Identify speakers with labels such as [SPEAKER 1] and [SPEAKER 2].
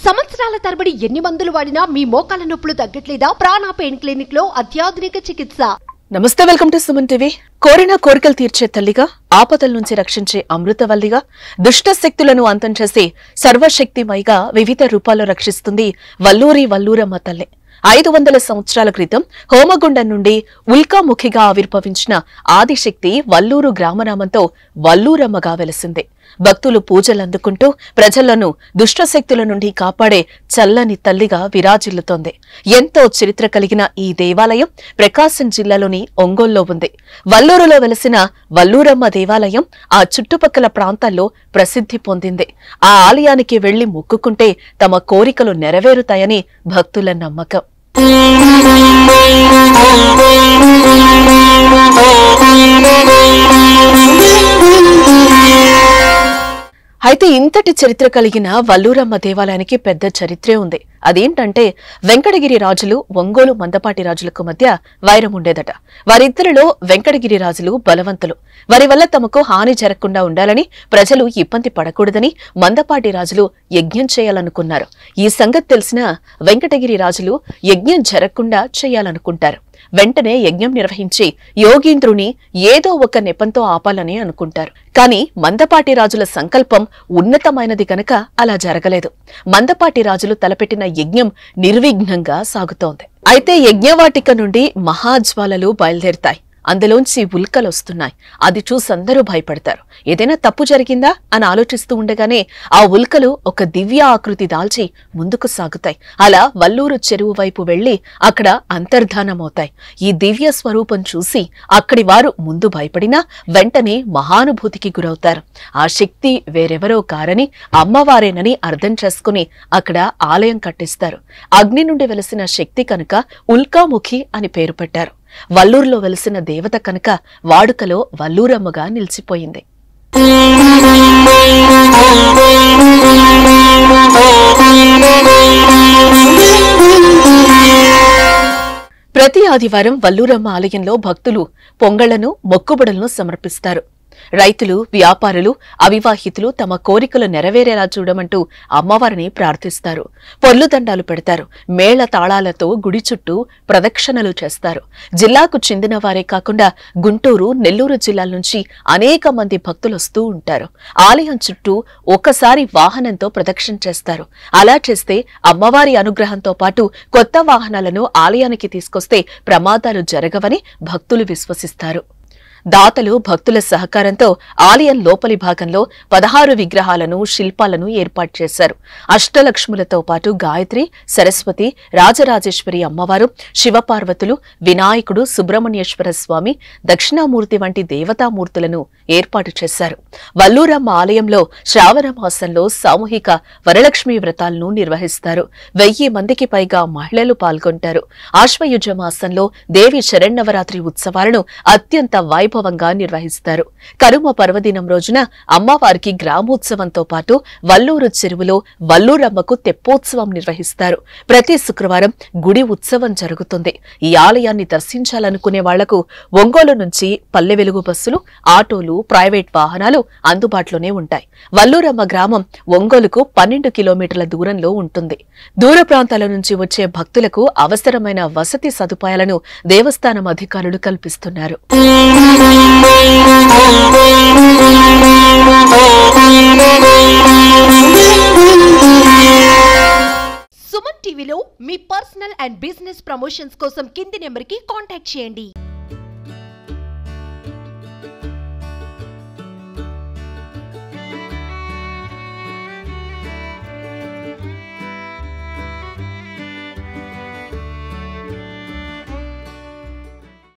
[SPEAKER 1] సంవత్సరాల తరబడి ఎన్ని మందులు వాడినా మీ మోకాల నొప్పులు తగ్గట్లేదా ప్రాణ పెయిన్ క్లినిక్ లో అత్యాధునిక చికిత్స
[SPEAKER 2] నమస్తే వెల్కమ్ టు సుమన్ టీవీ కోరిన కోరికలు తీర్చే తల్లిగా ఆపదల నుంచి రక్షించే అమృతవల్లిగా దుష్ట శక్తులను అంతం చేసే సర్వశక్తిమయిగా వివిధ రూపాల్లో రక్షిస్తుంది వల్లూరి వల్లూరమ్మ తల్లి ఐదు వందల సంవత్సరాల క్రితం హోమగుండం నుండి ఉల్కాముఖిగా ఆవిర్భవించిన ఆదిశక్తి వల్లూరు గ్రామనామంతో వల్లూరమ్మగా వెలసింది భక్తులు పూజలందుకుంటూ ప్రజలను దుష్టశక్తుల నుండి కాపాడే చల్లని తల్లిగా విరాజిల్లుతోంది ఎంతో చరిత్ర కలిగిన ఈ దేవాలయం ప్రకాశం జిల్లాలోని ఒంగోల్లో ఉంది వల్లూరులో వెలసిన వల్లూరమ్మ దేవాలయం ఆ చుట్టుపక్కల ప్రాంతాల్లో ప్రసిద్ధి పొందింది ఆ ఆలయానికి వెళ్లి మొక్కుకుంటే తమ కోరికలు నెరవేరుతాయని భక్తుల నమ్మకం అయితే ఇంతటి చరిత్ర కలిగిన వల్లూరమ్మ దేవాలయానికి పెద్ద చరిత్రే ఉంది అదేంటంటే వెంకటగిరి రాజులు ఒంగోలు మందపాటి రాజులకు మధ్య వైరం ఉండేదట వారిద్దరిలో వెంకటగిరి రాజులు బలవంతులు వారి వల్ల తమకు హాని జరగకుండా ఉండాలని ప్రజలు ఇబ్బంది పడకూడదని మందపాటి రాజులు యజ్ఞం చేయాలనుకున్నారు ఈ సంగతి తెలిసిన వెంకటగిరి రాజులు యజ్ఞం జరగకుండా చేయాలనుకుంటారు వెంటనే యజ్ఞం నిర్వహించి యోగీంద్రుని ఏదో ఒక నెపంతో ఆపాలని అనుకుంటారు కాని మందపాటి రాజుల సంకల్పం ఉన్నతమైనది గనక అలా జరగలేదు మందపాటి రాజులు తలపెట్టిన యజ్ఞం నిర్విఘ్నంగా సాగుతోంది అయితే యజ్ఞవాటిక నుండి మహాజ్వాలలు బయలుదేరుతాయి అందులోంచి ఉల్కలొస్తున్నాయి అది చూసి అందరూ భయపడతారు ఏదైనా తప్పు జరిగిందా అని ఆలోచిస్తూ ఉండగానే ఆ ఉల్కలు ఒక దివ్య ఆకృతి దాల్చి ముందుకు సాగుతాయి అలా వల్లూరు చెరువు వైపు వెళ్లి అక్కడ అంతర్ధానమవుతాయి ఈ దివ్య స్వరూపం చూసి అక్కడి వారు ముందు భయపడినా వెంటనే మహానుభూతికి గురవుతారు ఆ శక్తి వేరెవరో కారని అమ్మవారేనని అర్థం చేసుకుని అక్కడ ఆలయం కట్టిస్తారు అగ్ని నుండి వెలసిన శక్తి కనుక ఉల్కాముఖి అని పేరు పెట్టారు వల్లూరులో వెలిసిన దేవత కనుక వాడుకలో వల్లూరమ్మగా నిలిచిపోయింది ప్రతి ఆదివారం వల్లూరమ్మ ఆలయంలో భక్తులు పొంగళ్లను మొక్కుబడులను సమర్పిస్తారు రైతులు వ్యాపారులు అవివాహితులు తమ కోరికలు నెరవేరేలా చూడమంటూ అమ్మవారిని ప్రార్థిస్తారు పొర్లు దండాలు పెడతారు మేళ తాళాలతో గుడి చుట్టూ ప్రదక్షిణలు చేస్తారు జిల్లాకు చెందిన వారే కాకుండా గుంటూరు నెల్లూరు జిల్లాల నుంచి అనేక మంది భక్తులు వస్తూ ఉంటారు ఆలయం చుట్టూ ఒకసారి వాహనంతో ప్రదక్షిణ చేస్తారు అలా చేస్తే అమ్మవారి అనుగ్రహంతో పాటు కొత్త వాహనాలను ఆలయానికి తీసుకొస్తే ప్రమాదాలు జరగవని భక్తులు విశ్వసిస్తారు దాతలు భక్తుల సహకారంతో ఆలయం లోపలి భాగంలో పదహారు విగ్రహాలను శిల్పాలను ఏర్పాటు చేశారు అష్టలక్ష్ములతో పాటు గాయత్రి సరస్వతి రాజరాజేశ్వరి అమ్మవారు శివపార్వతులు వినాయకుడు సుబ్రహ్మణ్యేశ్వర స్వామి దక్షిణామూర్తి వంటి దేవతామూర్తులను ఏర్పాటు చేశారు వల్లూరమ్మ ఆలయంలో శ్రావణ మాసంలో సామూహిక వరలక్ష్మి వ్రతాలను నిర్వహిస్తారు వెయ్యి మందికి పైగా మహిళలు పాల్గొంటారు ఆశ్వయుజ మాసంలో దేవి శరణవరాత్రి ఉత్సవాలను అత్యంత వైభవంగా నిర్వహిస్తారు కనుమ పర్వదినం రోజున అమ్మవారికి గ్రామోత్సవంతో పాటు వల్లూరు చెరువులో వల్లూరమ్మకు తెప్పోత్సవం నిర్వహిస్తారు ప్రతి శుక్రవారం గుడి ఉత్సవం జరుగుతుంది ఈ ఆలయాన్ని దర్శించాలనుకునే వాళ్లకు ఒంగోలు నుంచి పల్లె వెలుగు బస్సులు ఆటోలు ప్రైవేట్ వాహనాలు అందుబాటులోనే ఉంటాయి వల్లూరమ్మ గ్రామం ఒంగోలుకు పన్నెండు కిలోమీటర్ల దూరంలో ఉంటుంది దూర ప్రాంతాల నుంచి వచ్చే భక్తులకు అవసరమైన వసతి సదుపాయాలను దేవస్థానం అధికారులు కల్పిస్తున్నారు
[SPEAKER 1] సుమన్ టీవీలో మీ పర్సనల్ అండ్ బిజినెస్ ప్రమోషన్స్ కోసం కింది నెంబర్ కి కాంటాక్ట్ చేయండి